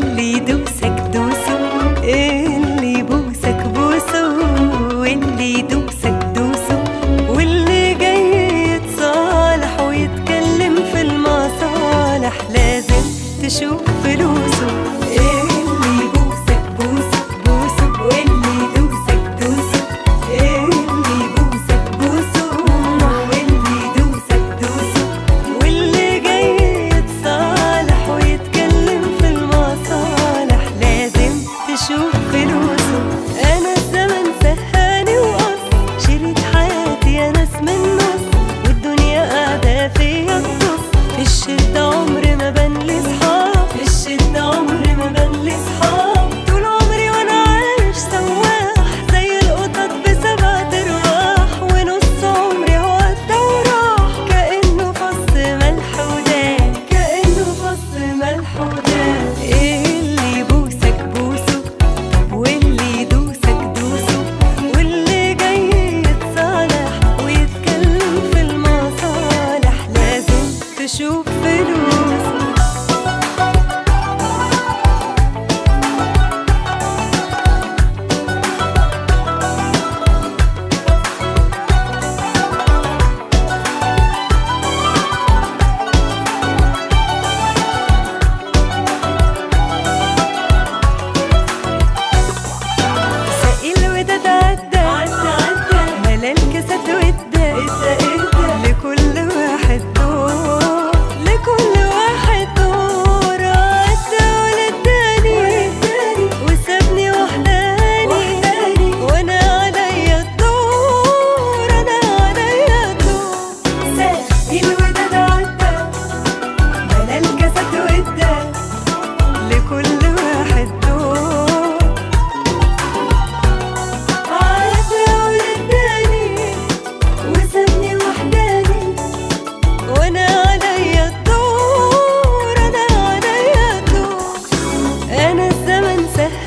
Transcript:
اللي يدوسك دوسه اللي يبوسك بوسه واللي يدوسك دوسه واللي جاي يتصالح ويتكلم في المصالح لازم تشوف فلوسه اللي يبوسك بوسه بوسه واللي يدوسك دوسه اللي يبوسك بوسه واللي يدوسك دوسه واللي جاي يتصالح ويتكلم في المصالح لازم تشوف فلوسه انا الزمن سهاني وقص شريك حياتي انا اسم النص والدنيا قاعدة فيا النص في الشدة عمري ما بنلي صحاب في الشدة عمري ما بنلي صحاب طول عمري وانا عايش سواح زي القطط بسبع ارواح ونص عمري هو الدوراح كأنه فص ملح ودان كأنه فص ملح ودان اللي يبوسك بوسه طب واللي يدوسك دوسه واللي جاي يتصالح ويتكلم في المصالح لازم تشوف فلوسه ساقي الوداد عدى عدى عدى ملا الكاسات وادى ادى ادى لكل واحد دور لكل واحد دور عدى ولداني وسابني وحداني وانا عليا الدور انا عليا الدور ساقي الوداد عدى ملا الكاسات وادى لكل واحد دور عادة ولداني وسابني وحداني وانا عليا الدور انا عليا الدور انا الزمن سهل